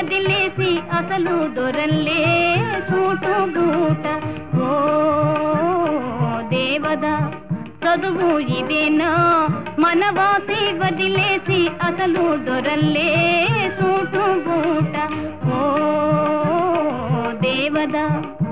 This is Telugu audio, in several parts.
వదిలేసి అసలు దొరల్లే సూటు బూట ఓ దేవదా చదువు ఇదేనా మనవాసి వదిలేసి అసలు దొరల్లే సూటు బూట ఓ దేవదా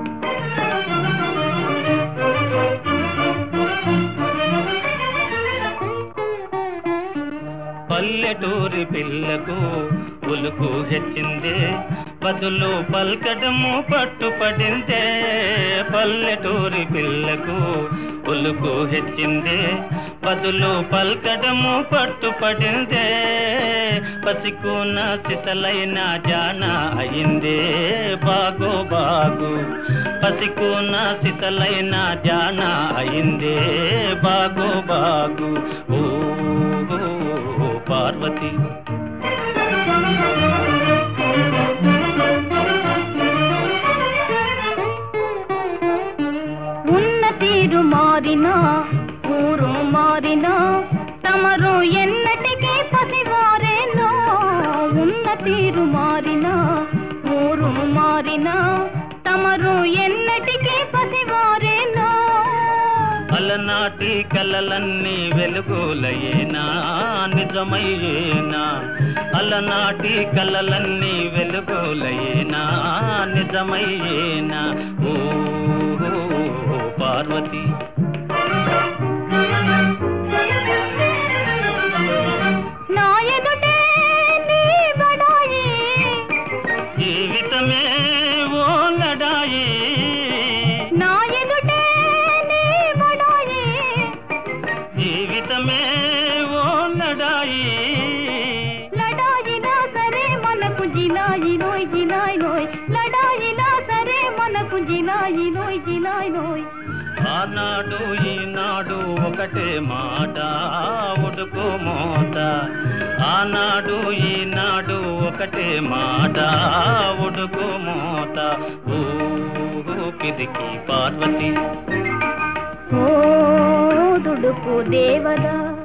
పల్లెటూరి పిల్లకు ఉలుకు హెచ్చిందే బదులు పల్కడము పట్టుపడిందే పల్లెటూరి పిల్లకు ఉలుకు హెచ్చిందే బదులు పల్కడము పట్టుపడిందే పసికున సిసలైన జాన అయిందే బాగు బాగు పసికున సిసలైన జాన అయిందే బాగు బాగు ఓ ఓ పార్వతి ఉన్న తీరు మారినా ఊరు మారినా తమరు ఎన్నటికీ పసివారేనో ఉన్న తీరు మారినా ఊరు మారినా తమరు ఎన్నటికీ పసివారేనో అలనాటి కలలన్నీ వెలుగులయేనా నిజమయ్యేనా అలనాటి కలలన్నీ వెలుగులయేనా నిజమయ్యేనా ఓ పార్వతి నా ఎదుటే నీ బడాయి జీవితమే ఓ లడాయి నా ఎదుటే నీ బడాయి జీవితమే ఓ లడాయి లడాయినా సరే మనకు జిలాయి లోయ్ జిలాయి లోయ్ లడాయినా సరే మనకు జిలాయి లోయ్ జిలాయి లోయ్ ఆనాడు ఈనాడు ఒకటే మాట ఉడుకు మోత ఆనాడు ఈనాడు ఒకటే మాట ఉడుకు మోత ఊపిరికి పార్వతి ఓ దుడుకు దేవదా